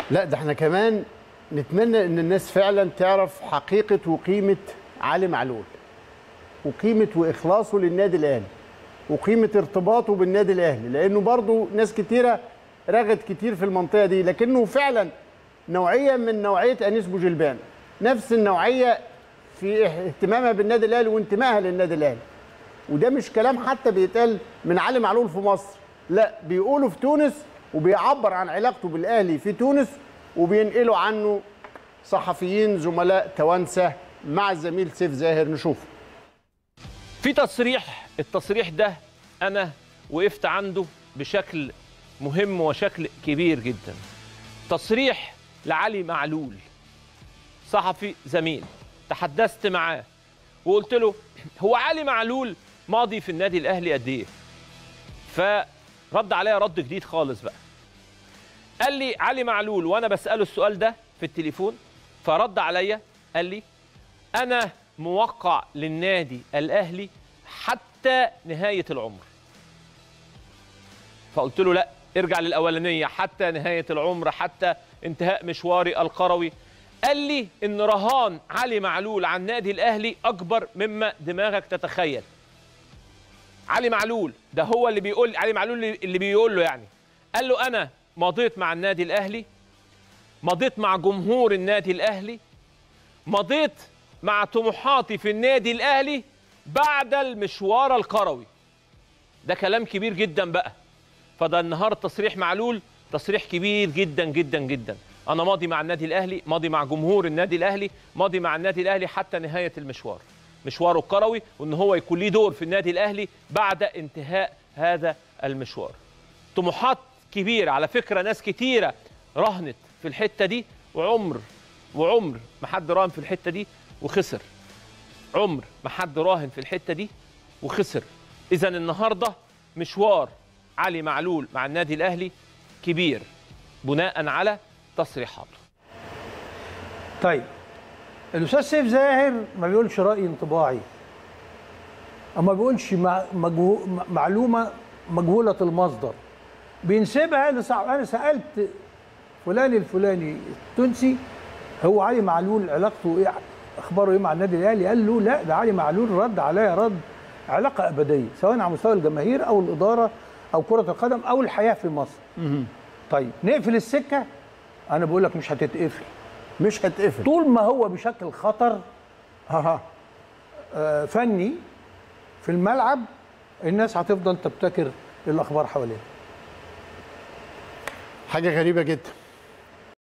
لا ده احنا كمان نتمنى ان الناس فعلا تعرف حقيقه وقيمه علي معلول وقيمه واخلاصه للنادي الاهلي وقيمه ارتباطه بالنادي الاهلي لانه برضو ناس كتيره رغت كتير في المنطقه دي لكنه فعلا نوعيه من نوعيه انيس بوجلبان نفس النوعيه في اهتمامها بالنادي الاهلي وانتمائها للنادي الاهلي وده مش كلام حتى بيتقال من علي معلول في مصر لا بيقولوا في تونس وبيعبر عن علاقته بالاهلي في تونس وبينقلوا عنه صحفيين زملاء توانسه مع الزميل سيف زاهر نشوفه في تصريح التصريح ده انا وقفت عنده بشكل مهم وشكل كبير جدا تصريح لعلي معلول صحفي زميل تحدثت معاه وقلت له هو علي معلول ماضي في النادي الاهلي قد ايه فرد عليا رد جديد خالص بقى قال لي علي معلول وانا بساله السؤال ده في التليفون فرد عليا قال لي انا موقع للنادي الاهلي حتى نهايه العمر فقلت له لا ارجع للاولانيه حتى نهايه العمر حتى انتهاء مشواري القروي قال لي ان رهان علي معلول عن النادي الاهلي اكبر مما دماغك تتخيل علي معلول ده هو اللي بيقول علي معلول اللي بيقول له يعني قال له انا مضيت مع النادي الاهلي مضيت مع جمهور النادي الاهلي مضيت مع طموحاتي في النادي الاهلي بعد المشوار القروي ده كلام كبير جدا بقى فده النهارده تصريح معلول تصريح كبير جدا جدا جدا انا ماضي مع النادي الاهلي ماضي مع جمهور النادي الاهلي ماضي مع النادي الاهلي حتى نهايه المشوار مشواره الكروي وان هو يكون ليه دور في النادي الاهلي بعد انتهاء هذا المشوار طموحات كبيره على فكره ناس كتيره رهنت في الحته دي وعمر وعمر ما حد راهن في الحته دي وخسر عمر ما حد راهن في الحته دي وخسر اذا النهارده مشوار علي معلول مع النادي الاهلي كبير بناء على تصريحاته طيب الاستاذ سيف زاهر ما بيقولش راي انطباعي او ما بيقولش مع- مجهو معلومه مجهوله المصدر بينسبها لصاحب انا سالت فلان الفلاني التونسي هو علي معلول علاقته ايه اخباره ايه مع النادي الاهلي قال له لا ده علي معلول رد عليا رد علاقه ابديه سواء على مستوى الجماهير او الاداره او كره القدم او الحياه في مصر طيب نقفل السكه انا بقول لك مش هتتقفل مش هتقفل طول ما هو بشكل خطر ها آه، فني في الملعب الناس هتفضل تبتكر الاخبار حواليه حاجه غريبه جدا